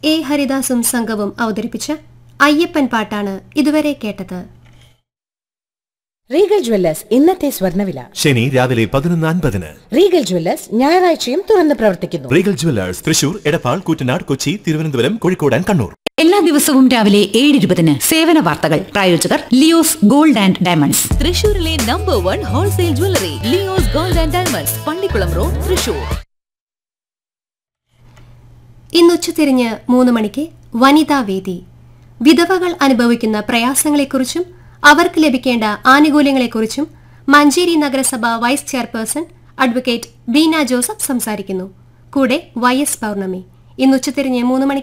A ഹരിദാസും സംഘവും അവതരിപ്പിച്ച അയ്യപ്പൻ പാട്ടാണ് ഇതുവരെ കേട്ടത് റീഗൽ ജ്വല്ലേഴ്സ് ഇന്നത്തെ സ്വർണ്ണവില ശനി രാവിലെ പതിനൊന്ന് അൻപതിന് റീഗൽ ജ്വല്ലേഴ്സ് ഞായറാഴ്ചയും തുറന്ന് പ്രവർത്തിക്കുന്നു Regal jewellers Thrissur Edappal Koottanad Kochi Thiruvananthapuram Kozhikode and Kannur എല്ലാ ദിവസവും രാവിലെ ഏഴ് ഇരുപതിന് സേവന വാർത്തകൾ പ്രായോജകർ ലിയോസ് ഗോൾഡ് ആൻഡ് ഡയമണ്ട്സ് തൃശൂരിലെ number one wholesale jewellery Leo's gold and diamonds Pallikulam road Thrissur ഇന്നുച്ചതിരിഞ്ഞ് മൂന്ന് മണിക്ക് വനിതാ വേദി വിധവകൾ അനുഭവിക്കുന്ന പ്രയാസങ്ങളെക്കുറിച്ചും അവർക്ക് ലഭിക്കേണ്ട ആനുകൂല്യങ്ങളെക്കുറിച്ചും മഞ്ചേരി നഗരസഭ vice chairperson advocate Beena Joseph സംസാരിക്കുന്നു കൂടെ വൈ എസ് പൗർണമി ഇന്നുച്ചതിരിഞ്ഞ് മൂന്ന് മണിക്ക്